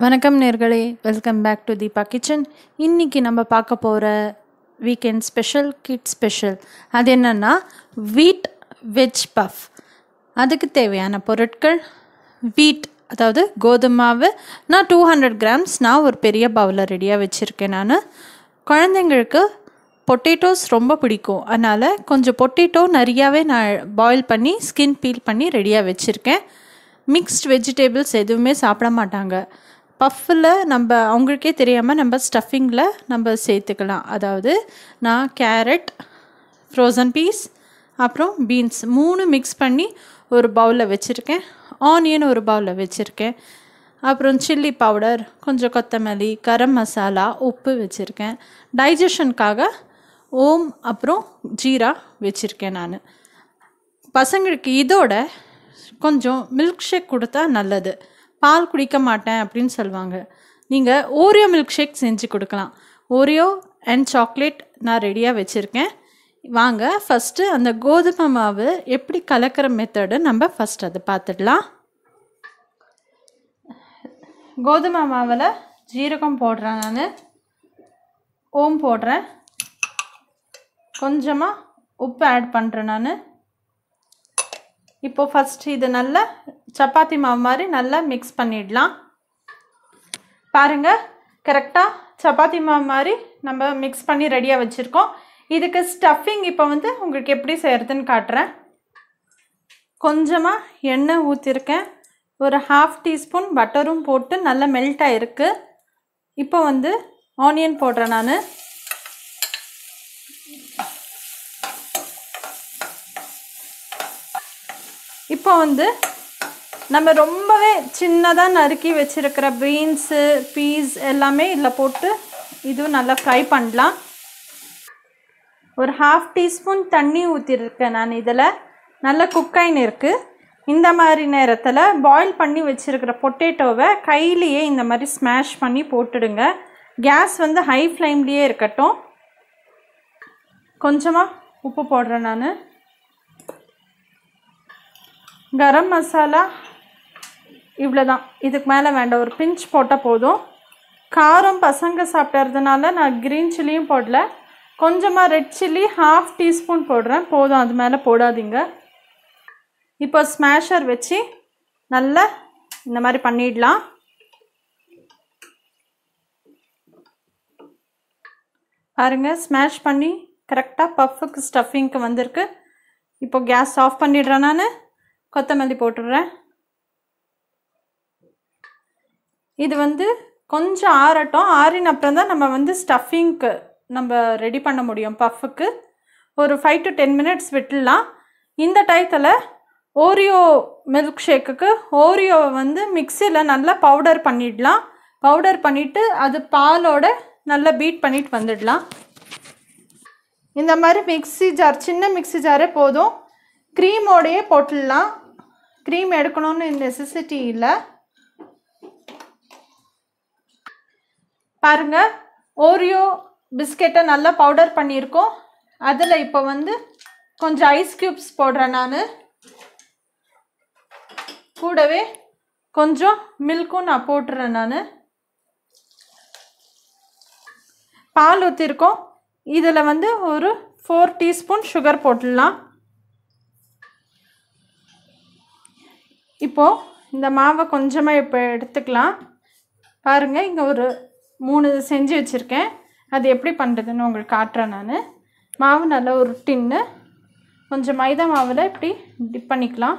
வணக்கம் நேர்களே welcome back to Deepa kitchen இன்றைக்கி நம்ம பார்க்க போகிற வீக்கெண்ட் ஸ்பெஷல் கிட் ஸ்பெஷல் அது என்னென்னா வீட் வெஜ் பஃப் அதுக்கு தேவையான பொருட்கள் வீட் அதாவது கோதுமை மாவு நான் டூ ஹண்ட்ரட் கிராம்ஸ் நான் ஒரு பெரிய பவுலில் ரெடியாக வச்சுருக்கேன் நான் குழந்தைங்களுக்கு பொட்டேட்டோஸ் ரொம்ப பிடிக்கும் அதனால் கொஞ்சம் பொட்டேட்டோ நிறையாவே நான் பாயில் பண்ணி ஸ்கின் பீல் பண்ணி ரெடியாக வச்சுருக்கேன் மிக்ஸ்ட் வெஜிடபிள்ஸ் எதுவுமே சாப்பிட மாட்டாங்க பஃப்பில் நம்ம அவங்களுக்கே தெரியாமல் நம்ம ஸ்டஃபிங்கில் நம்ம சேர்த்துக்கலாம் அதாவது நான் கேரட் ஃப்ரோசன் பீஸ் அப்புறம் பீன்ஸ் மூணு மிக்ஸ் பண்ணி ஒரு பவுலில் வச்சுருக்கேன் ஆனியன் ஒரு பவுலில் வச்சுருக்கேன் அப்புறம் சில்லி பவுடர் கொஞ்சம் கொத்தமல்லி கரம் மசாலா உப்பு வச்சுருக்கேன் டைஜஷனுக்காக ஓம் அப்புறம் ஜீரா வச்சுருக்கேன் நான் பசங்களுக்கு இதோட கொஞ்சம் மில்க் ஷேக் கொடுத்தா நல்லது பால் குடிக்க மாட்டேன் அப்படின்னு சொல்லுவாங்க நீங்கள் ஓரியோ மில்க் ஷேக் செஞ்சு கொடுக்கலாம் ஓரியோ அண்ட் சாக்லேட் நான் ரெடியாக வச்சுருக்கேன் வாங்க ஃபஸ்ட்டு அந்த கோதுமை மாவு எப்படி கலக்கிற மெத்தடு நம்ம ஃபஸ்ட் அதை பார்த்துடலாம் கோதுமை மாவில் ஜீரகம் போடுறேன் நான் ஓம் போடுறேன் கொஞ்சமாக உப்பு ஆட் பண்ணுறேன் நான் இப்போது ஃபஸ்ட் இது நல்லா சப்பாத்தி மாவு மாதிரி நல்லா மிக்ஸ் பண்ணிடலாம் பாருங்கள் கரெக்டாக சப்பாத்தி மாவு மாதிரி நம்ம மிக்ஸ் பண்ணி ரெடியாக வச்சுருக்கோம் இதுக்கு ஸ்டஃபிங் இப்போ வந்து உங்களுக்கு எப்படி செய்கிறதுன்னு காட்டுறேன் கொஞ்சமாக எண்ணெய் ஊற்றிருக்கேன் ஒரு ஹாஃப் டீஸ்பூன் பட்டரும் போட்டு நல்லா மெல்ட் ஆகிருக்கு இப்போ வந்து ஆனியன் போடுறேன் நான் இப்போ வந்து நம்ம ரொம்பவே சின்னதாக நறுக்கி வச்சுருக்கிற பீன்ஸு பீஸ் எல்லாமே இதில் போட்டு இதுவும் நல்லா ஃப்ரை பண்ணலாம் ஒரு ஹாஃப் டீஸ்பூன் தண்ணி ஊற்றிருக்கேன் நான் இதில் நல்லா குக்கைன் இருக்குது இந்த மாதிரி நேரத்தில் பாயில் பண்ணி வச்சுருக்கிற பொட்டேட்டோவை கையிலேயே இந்த மாதிரி ஸ்மாஷ் பண்ணி போட்டுடுங்க கேஸ் வந்து ஹை ஃப்ளேம்லேயே இருக்கட்டும் கொஞ்சமாக உப்பு போடுறேன் நான் கரம் மசாலா இவ்வளோ தான் இதுக்கு மேலே வேண்டாம் ஒரு பிஞ்ச் போட்டால் போதும் காரம் பசங்க சாப்பிட்றதுனால நான் க்ரீன் சில்லியும் போடல கொஞ்சமாக ரெட் சில்லி ஹாஃப் டீஸ்பூன் போடுறேன் போதும் அது மேலே போடாதீங்க இப்போ ஸ்மாஷர் வச்சு நல்லா இந்த மாதிரி பண்ணிடலாம் பாருங்கள் ஸ்மாஷ் பண்ணி கரெக்டாக பஃப்புக்கு ஸ்டஃபிங்க்கு வந்திருக்கு இப்போ கேஸ் ஆஃப் பண்ணிடுறேன் நான் கொத்தமல்லி போட்டுடுறேன் இது வந்து கொஞ்சம் ஆறட்டும் ஆறின அப்புறம் தான் நம்ம வந்து ஸ்டஃபிங்க்கு நம்ம ரெடி பண்ண முடியும் பஃப்புக்கு ஒரு ஃபைவ் டு டென் மினிட்ஸ் விட்டுடலாம் இந்த டயத்தில் ஓரியோ மில்க் ஷேக்குக்கு ஓரியோவை வந்து மிக்சியில் நல்லா பவுடர் பண்ணிடலாம் பவுடர் பண்ணிவிட்டு அது பாலோட நல்லா பீட் பண்ணிட்டு வந்துடலாம் இந்த மாதிரி மிக்ஸி ஜார் சின்ன மிக்ஸி ஜாரே போதும் க்ரீமோடையே போட்டுடலாம் க்ரீம் எடுக்கணும்னு நெசசிட்டி இல்லை பாருங்கள் ஓரியோ பிஸ்கெட்டை நல்லா பவுடர் பண்ணியிருக்கோம் அதில் இப்போ வந்து கொஞ்சம் ஐஸ் க்யூப்ஸ் போடுறேன் நான் கூடவே கொஞ்சம் மில்க்கும் நான் போட்டுறேன் நான் பால் ஊற்றிருக்கோம் இதில் வந்து ஒரு ஃபோர் டீஸ்பூன் சுகர் போட்டுடலாம் இப்போது இந்த மாவை கொஞ்சமாக இப்போ எடுத்துக்கலாம் பாருங்கள் இங்கே ஒரு மூணு செஞ்சு வச்சுருக்கேன் அது எப்படி பண்ணுறதுன்னு உங்களுக்கு காட்டுறேன் நான் மாவு நல்லா ஒரு டின்னு கொஞ்சம் மைதா மாவில் இப்படி டிப் பண்ணிக்கலாம்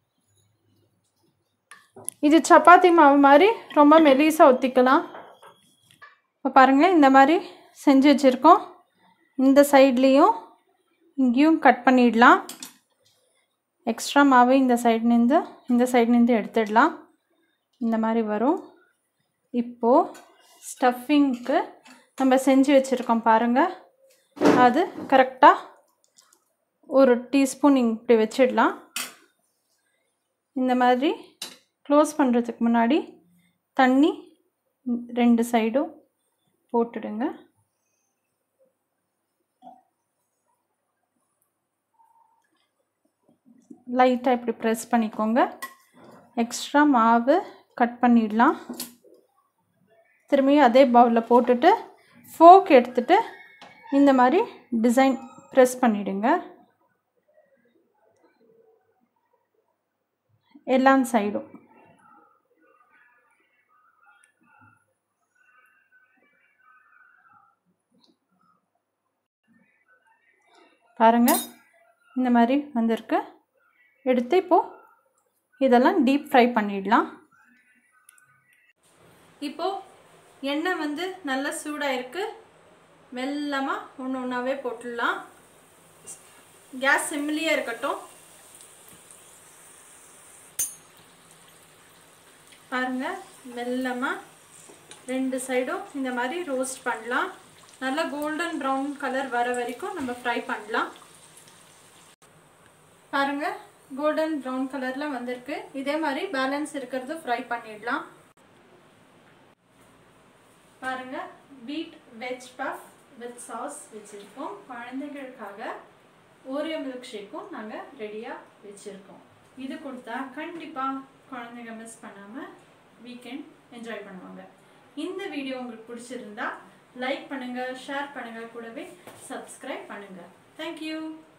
இது சப்பாத்தி மாவு மாதிரி ரொம்ப மெலிசாக ஊற்றிக்கலாம் இப்போ பாருங்கள் இந்த மாதிரி செஞ்சு வச்சுருக்கோம் இந்த சைட்லேயும் இங்கேயும் கட் பண்ணிடலாம் எக்ஸ்ட்ரா மாவு இந்த சைட்லேருந்து இந்த சைட்லேருந்து எடுத்துடலாம் இந்த மாதிரி வரும் இப்போது ஸ்டஃபிங்க்கு நம்ம செஞ்சு வச்சுருக்கோம் பாருங்கள் அது கரெக்டாக ஒரு டீஸ்பூன் இப்படி வச்சிடலாம் இந்த மாதிரி க்ளோஸ் பண்ணுறதுக்கு முன்னாடி தண்ணி ரெண்டு சைடும் போட்டுடுங்க லைட்டாக இப்படி ப்ரெஸ் பண்ணிக்கோங்க எக்ஸ்ட்ரா மாவு கட் பண்ணிடலாம் திரும்பியும் அதே பவுலில் போட்டுட்டு ஃபோக் எடுத்துட்டு இந்த மாதிரி டிசைன் ப்ரெஸ் பண்ணிவிடுங்க எல்லா சைடும் பாருங்கள் இந்த மாதிரி வந்திருக்கு எடுத்து இப்போது இதெல்லாம் டீப் ஃப்ரை பண்ணிடலாம் இப்போது எண்ணெய் வந்து நல்லா சூடாக இருக்குது மெல்லமாக ஒன்று ஒன்றாவே போட்டுடலாம் கேஸ் சிம்லியே இருக்கட்டும் பாருங்கள் மெல்லமாக ரெண்டு சைடும் இந்த மாதிரி ரோஸ்ட் பண்ணலாம் நல்லா கோல்டன் ப்ரௌன் கலர் வர வரைக்கும் நம்ம ஃப்ரை பண்ணலாம் பாருங்கள் கோல்டன் ப்ரௌன் கலரில் வந்திருக்கு இதே மாதிரி பேலன்ஸ் இருக்கிறது ஃப்ரை பண்ணிடலாம் பாருங்கள் வீட் வெஜ் பஃப் வித் சாஸ் வச்சுருக்கோம் குழந்தைகளுக்காக ஓரியோ மில்க் ஷேக்கும் நாங்கள் ரெடியாக வச்சுருக்கோம் இது கொடுத்தா கண்டிப்பாக குழந்தைங்க மிஸ் பண்ணாமல் வீக்கெண்ட் என்ஜாய் பண்ணுவாங்க இந்த வீடியோ உங்களுக்கு பிடிச்சிருந்தா லைக் பண்ணுங்கள் ஷேர் பண்ணுங்கள் கூடவே சப்ஸ்கிரைப் பண்ணுங்கள் தேங்க்யூ